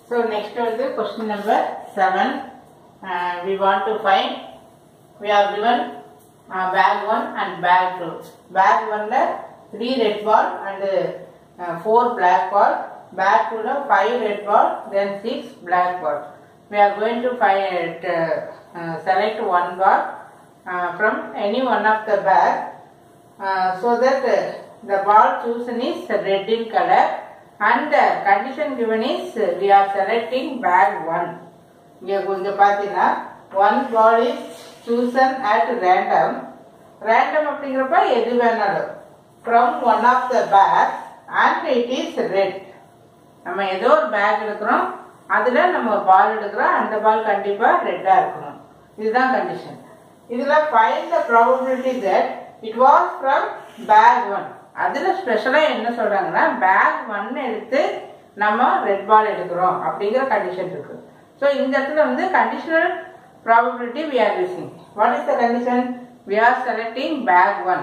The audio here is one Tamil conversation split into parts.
So next one is question number 7. Uh, we want to find, we are given uh, bag 1 and bag 2. Bag 1 la 3 red ball and uh, 4 black ball. Bag 2 la 5 red ball then 6 black ball. We are going to find, uh, uh, select one ball uh, from any one of the bag uh, so that uh, the ball chosen is red in color and the condition given is uh, we are selecting bag 1 இங்கே கொஞ்சம் பார்த்தீங்கன்னா one ball is chosen at random random அப்படிங்கிறப்ப எது வேணாலும் from one of the bag and it is red நம்ம ஏதோ ஒரு பேக் எடுக்கிறோம் அதில் நம்ம ஒரு பால் எடுக்கிறோம் அந்த பால் கண்டிப்பாக ரெட்டாக இருக்கணும் இதுதான் கண்டிஷன் இதில் find the probability that it was from bag one அதில் ஸ்பெஷலாக என்ன சொல்கிறாங்கன்னா பேக் ஒன் எடுத்து நம்ம ரெட் பால் எடுக்கிறோம் அப்படிங்கிற கண்டிஷன் இருக்கு ஸோ இந்த இடத்துல வந்து conditional probability we are using what is the condition we are selecting bag one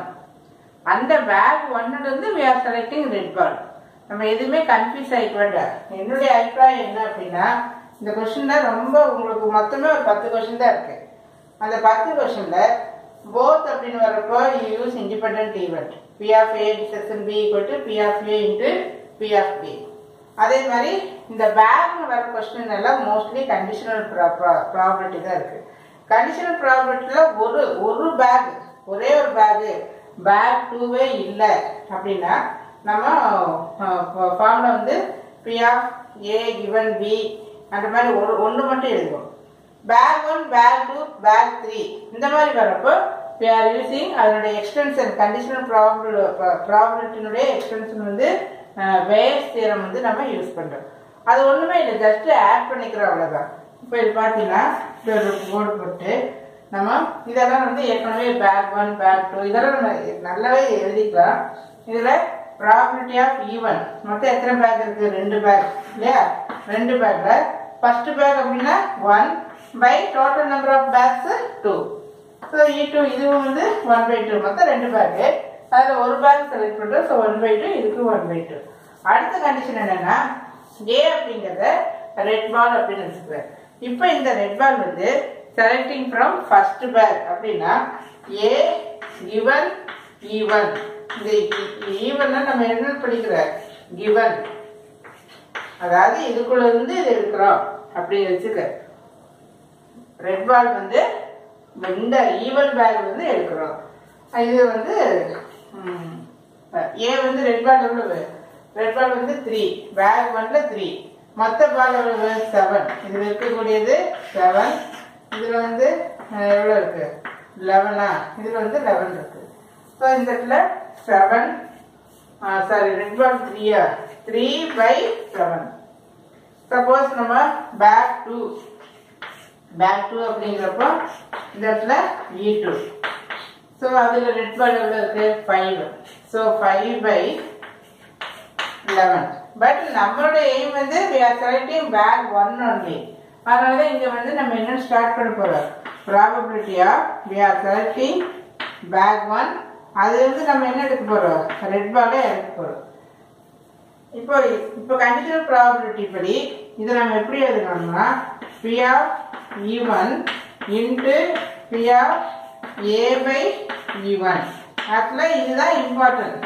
அந்த பேக் ஒன்னுலேருந்து we are selecting red ball நம்ம எதுவுமே கன்ஃபியூஸ் ஆகிக்க வேண்டாம் என்னுடைய அபிப்பிராயம் என்ன அப்படின்னா இந்த கொஷினில் ரொம்ப உங்களுக்கு மொத்தமே ஒரு பத்து கொஷின் தான் இருக்கு அந்த பத்து கொஷினில் போத் அப்படின்னு வரப்போ use independent event p of a section b equal to p of a into B of b அதே மாதிரி இந்த பேக்னு வர கொஸ்டின் எல்லாம் மோஸ்ட்லி கண்டிஷனல் ப்ராபர்ட்டி தான் இருக்கு கண்டிஷனல் ப்ராபர்ட்டியில் ஒரு ஒரு பேக் ஒரே ஒரு பேகு பேக் டூவே இல்லை அப்படின்னா நம்ம ஃபார்ம்ல வந்து p of a given b அந்த மாதிரி ஒரு ஒன்று மட்டும் எழுதுவோம் bag one bag two bag three இந்த மாதிரி வரப்போ we are using அதனுடைய எக்ஸ்டென்ஷன் கண்டிஷனல் ப்ராபபிள் ப்ராபபிலிட்டினுடைய எக்ஸ்டென்ஷன் வந்து வேஸ் தியரம் வந்து நம்ம யூஸ் பண்ணுறோம் அது ஒன்றுமே இல்லை ஜஸ்ட் ஆட் பண்ணிக்கிறோம் அவ்வளோதான் இப்போ இது பார்த்தீங்கன்னா இப்படி ஒரு போர்டு போட்டு நம்ம இதெல்லாம் வந்து ஏற்கனவே பேக் ஒன் பேக் டூ இதெல்லாம் நம்ம நல்லாவே எழுதிக்கலாம் இதில் ப்ராபபிலிட்டி ஆஃப் ஈவன் மொத்தம் எத்தனை பேக் இருக்குது ரெண்டு பேக் இல்லையா ரெண்டு பேக்கில் ஃபர்ஸ்ட் பேக் அப்படின்னா one by total number of bags two so E two இதுவும் வந்து ஒன் பை டூ மொத்தம் ரெண்டு பேக்கு அதில் ஒரு பேக் செலக்ட் பண்ணுறோம் ஸோ ஒன் பை டூ இதுக்கு ஒன் பை டூ அடுத்த கண்டிஷன் என்னன்னா ஏ அப்படிங்கிறத ரெட் பால் அப்படின்னு வச்சுக்குவேன் இப்போ இந்த ரெட் பால் வந்து செலக்டிங் ஃப்ரம் ஃபர்ஸ்ட் பேக் அப்படின்னா ஏ கிவன் ஈவன் இந்த ஈவன்னா நம்ம என்ன படிக்கிற கிவன் அதாவது இதுக்குள்ள இருந்து இது எடுக்கிறோம் அப்படின்னு வச்சுக்க ரெட் பால் வந்து இந்த ஈவன் பேக் வந்து எடுக்கிறோம் இது வந்து ஏ வந்து ரெட் பால் எவ்வளவு ரெட் பால் வந்து த்ரீ பேக் ஒன்ல த்ரீ மொத்த பால் எவ்வளவு செவன் இதில் இருக்கக்கூடியது செவன் இதில் வந்து எவ்வளோ இருக்கு லெவனா இதில் வந்து லெவன் இருக்கு ஸோ இந்த இடத்துல செவன் சாரி ரெட் பால் த்ரீயா த்ரீ பை செவன் சப்போஸ் நம்ம பேக் டூ பேக் டூ அப்படிங்கிறப்போ இந்த இடத்துல இ டூ ஸோ அதில் ரெட் பால் எவ்வளோ இருக்கு five so five by eleven but நம்மளோட எய்ம் வந்து we are selecting bag one only அதனால தான் இங்கே வந்து நம்ம என்ன ஸ்டார்ட் பண்ண போகிறோம் ப்ராபபிலிட்டியா we are selecting bag one அது வந்து நம்ம என்ன எடுக்க போகிறோம் ரெட் பாலே எடுக்க போகிறோம் இப்போ இப்போ கண்டிஷனல் ப்ராபபிலிட்டி படி இதை நம்ம எப்படி எழுதணும்னா P of even into B of A by even ஆக்சுவலாக இதுதான் இம்பார்ட்டன்ட்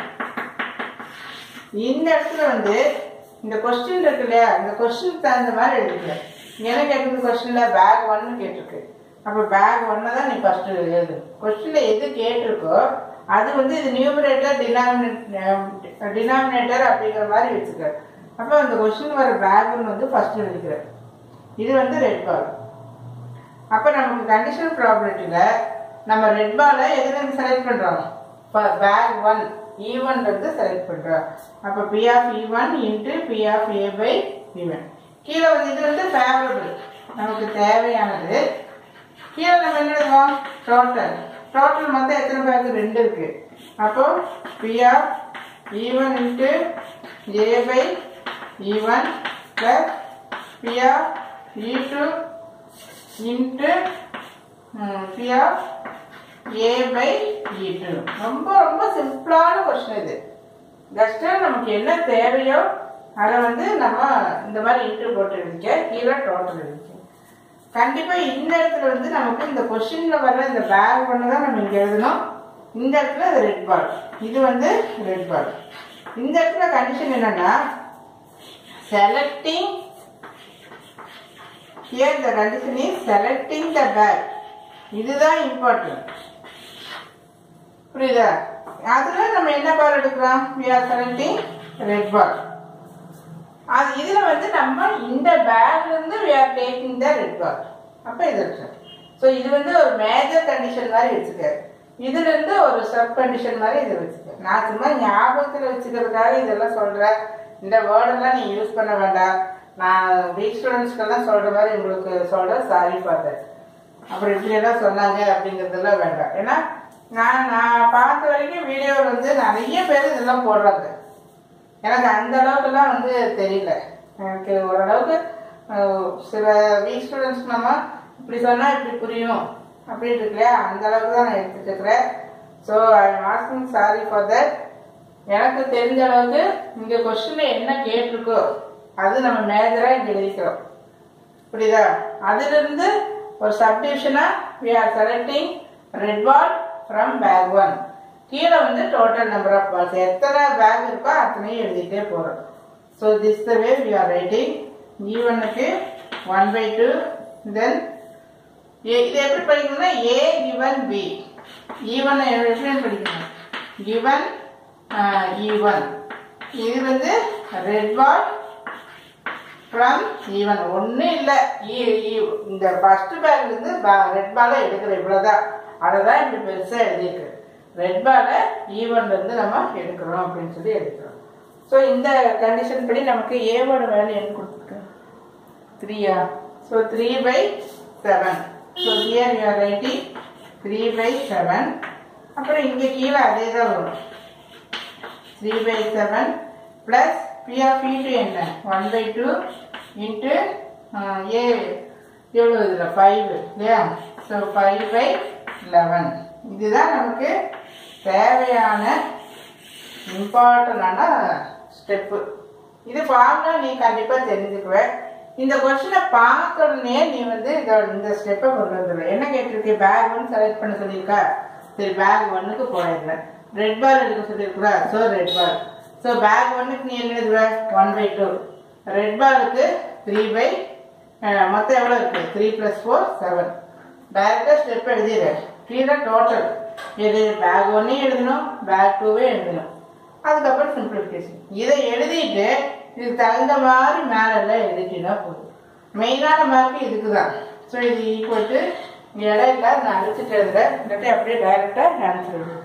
இந்த இடத்துல வந்து இந்த கொஸ்டின் இருக்கு இல்லையா இந்த கொஸ்டின் தகுந்த மாதிரி எழுதிக்கல என்ன கேட்டிருக்கு கொஸ்டினில் பேக் ஒன்னு கேட்டிருக்கு அப்போ பேக் ஒன்னை தான் நீ ஃபஸ்ட்டு எழுது கொஸ்டினில் எது கேட்டிருக்கோ அது வந்து இது நியூமரேட்டர் டினாமினேட் டினாமினேட்டர் அப்படிங்கிற மாதிரி வச்சுக்க அப்போ அந்த கொஸ்டின் வர பேக்னு வந்து ஃபர்ஸ்ட் எழுதிக்கிற இது வந்து ரெட் பால் அப்போ நமக்கு கண்டிஷனல் ப்ராபர்ட்டியில் நம்ம ரெட் பாலை எதுலேருந்து செலக்ட் பண்ணுறோம் பேக் ஒன் ஈவன்றது செலக்ட் பண்ணுறோம் அப்போ P of even into B of A by even கீழே வந்து இது வந்து ஃபேவரபிள் நமக்கு தேவையானது கீழே நம்ம என்ன எழுதுவோம் டோட்டல் டோட்டல் மொத்தம் எத்தனை பேக் ரெண்டு இருக்கு அப்போ P of even into A by even plus P of E two into B of A by E two ரொம்ப ரொம்ப சிம்பிளான கொஸ்டின் இது ஜஸ்ட்டு நமக்கு என்ன தேவையோ அதை வந்து நம்ம இந்த மாதிரி இன்ட்டு போட்டு எழுதிக்க கீழே டோட்டல் எழுதிக்க கண்டிப்பா இந்த இடத்துல வந்து நமக்கு இந்த கொஸ்டின்ல வர்ற இந்த பேக் ஒன்று தான் நம்ம இங்க எழுதணும் இந்த இடத்துல ரெட் பால் இது வந்து ரெட் பால் இந்த இடத்துல கண்டிஷன் என்னன்னா selecting here the condition is selecting the bag இதுதான் இம்பார்ட்டன்ட் புரியுதா அதுல நம்ம என்ன பால் எடுக்கிறோம் we are selecting red ball அது இதுல வந்து நம்ம இந்த பேக்ல இருந்து we are taking the red ball அப்ப இது இருக்கு ஸோ இது வந்து ஒரு மேஜர் கண்டிஷன் மாதிரி வச்சுக்க இதுல இருந்து ஒரு சப் கண்டிஷன் மாதிரி இதை வச்சுக்க நான் சும்மா ஞாபகத்துல வச்சுக்கிறதுக்காக இதெல்லாம் சொல்றேன் இந்த வேர்டெல்லாம் நீ யூஸ் பண்ண வேண்டாம் நான் வீக் ஸ்டூடெண்ட்ஸ்க்கெல்லாம் சொல்ற மாதிரி உங்களுக்கு சொல்றேன் சாரி பார்த்தேன் அப்புறம் இப்படி எல்லாம் சொன்னாங்க அப்படிங்கிறதெல்லாம் வேண்டாம் ஏன்னா நான் நான் பார்த்த வரைக்கும் வீடியோவில் வந்து நிறைய பேர் இதெல்லாம் போடுறாங்க எனக்கு அந்த அளவுக்குலாம் வந்து தெரியல எனக்கு ஓரளவுக்கு அஹ், சில வீக் ஸ்டூடெண்ட்ஸ் நம்ம இப்படி சொன்னா இப்படி புரியும் அப்படின்னு இருக்கு இல்லையா அந்த அளவுக்கு தான் நான் எடுத்துட்டு இருக்கிறேன் so I am asking sorry for that எனக்கு தெரிஞ்ச அளவுக்கு இங்க கொஸ்டின்ல என்ன கேட்டிருக்கோ அது நம்ம மேஜரா இங்க எழுதிக்கிறோம் புரியுதா அதுல இருந்து ஒரு சப்டிவிஷனா we are selecting red ball from bag one கீழே வந்து டோட்டல் நம்பர் ஆஃப் பால்ஸ் எத்தனை பேக் இருக்கோ அத்தனையும் எழுதிட்டே போறோம் so this the way we are writing ஈவனுக்கு ஒன் பை டூ தென் இது எப்படி படிக்கணும்னா ஏ கிவன் பி ஈவன் எப்படி படிக்கணும் கிவன் ஈவன் இது வந்து ரெட் பால் ஃப்ரம் ஈவன் ஒன்றும் இல்லை இந்த ஃபர்ஸ்ட் பேக்ல இருந்து ரெட் பாலை எடுக்கிற இவ்வளோதான் அதை தான் இப்படி பெருசாக எழுதியிருக்கு ரெட் பாலை ஈவன்ல இருந்து நம்ம எடுக்கிறோம் அப்படின்னு சொல்லி எடுக்கிறோம் ஸோ இந்த கண்டிஷன் படி நமக்கு ஏவோட வேல்யூ என்ன கொடுத்துருக்கு த்ரீயா so three by seven so here you are writing three by seven அப்புறம் இங்கே கீழே அதே தான் வரும் three by seven plus P of into என்ன one by two into A எவ்வளோ இதில் ஃபைவ் இல்லையா ஸோ ஃபைவ் பை லெவன் இதுதான் நமக்கு தேவையான இம்பார்ட்டண்டான ஸ்டெப்பு இது ஃபார்முலா நீ கண்டிப்பாக தெரிஞ்சுக்குவ இந்த கொஸ்டினை பார்த்த உடனே நீ வந்து இதோட இந்த ஸ்டெப்பை கொண்டு வந்துடுவ என்ன கேட்டிருக்கு பேக் ஒன் செலக்ட் பண்ண சொல்லியிருக்கா சரி பேக் ஒன்னுக்கு போயிடுறேன் ரெட் பால் எடுக்க சொல்லியிருக்கிறா so red ball so bag ஒன்னுக்கு நீ என்ன எழுதுவ ஒன் பை டூ ரெட் பாலுக்கு த்ரீ பை மொத்தம் எவ்வளோ இருக்கு த்ரீ ப்ளஸ் ஃபோர் செவன் டைரக்டாக ஸ்டெப் எழுதிடு கீழே டோட்டல் இது பேக் ஒன்னையும் எழுதணும் பேக் டூவே எழுதணும் அதுக்கப்புறம் சிம்பிளிஃபிகேஷன் இதை எழுதிட்டு இதுக்கு தகுந்த மாதிரி மேலே எல்லாம் எழுதிட்டீங்கன்னா போதும் மெயினான மார்க் இதுக்கு தான் ஸோ இது ஈக்குவல் டு இடம் இல்லை நான் அடிச்சுட்டு எழுதுறேன் இல்லாட்டி அப்படியே டைரெக்டாக ஆன்சர் எழுது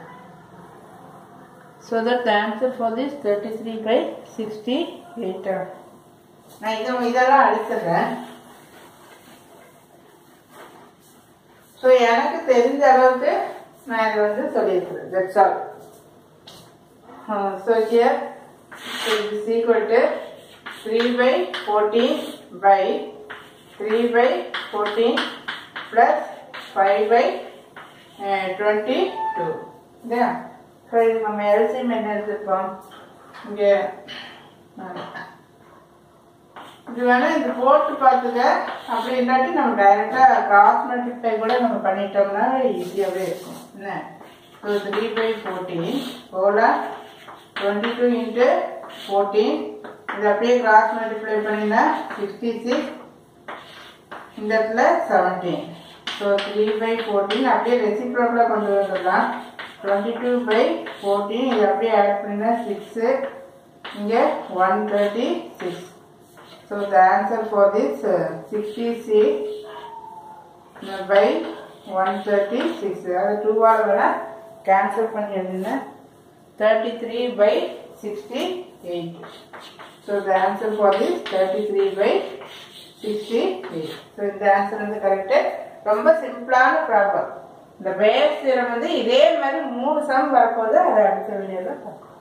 so that the answer for this thirty three by sixty eight நான் இதை இதெல்லாம் அடிச்சிடுறேன் ஸோ எனக்கு தெரிஞ்ச அளவுக்கு நான் இதை வந்து சொல்லியிருக்கிறேன் that's all so here is equal to three by fourteen by three by fourteen plus five by twenty two இல்லையா ஸோ இது நம்ம எல்சிஎம் என்ன எடுத்துருப்போம் இங்கே இது வேணா இது போட்டு பார்த்துக்க அப்படி இல்லாட்டி நம்ம டைரக்டா கிராஸ் மல்டிப்ளை கூட நம்ம பண்ணிட்டோம்னா ஈஸியாகவே இருக்கும் என்ன ஸோ த்ரீ பை ஃபோர்டீன் போல டுவெண்ட்டி டூ இன்ட்டு ஃபோர்டீன் இது அப்படியே கிராஸ் மல்டிப்ளை பண்ணினா சிக்ஸ்டி சிக்ஸ் இந்த இடத்துல seventeen so three by fourteen அப்படியே ரெசிப்ரோக்கில் கொண்டு வந்துடலாம் டுவெண்ட்டி டூ பை ஃபோர்டீன் இது அப்படியே ஆட் பண்ணினா சிக்ஸு இங்கே one thirty six So the answer for this uh, 66 by 136 அதாவது 2 ஆல் வேணா கேன்சல் பண்ணி எழுதுங்க 33 by 68 so the answer for this 33 by 68 so இந்த ஆன்சர் வந்து கரெக்ட் ரொம்ப சிம்பிளான ப்ராப்ளம் இந்த பேஸ் தியரம் வந்து இதே மாதிரி மூணு சம் வரப்போது அதை அடுத்த வீடியோவில் பார்க்கலாம்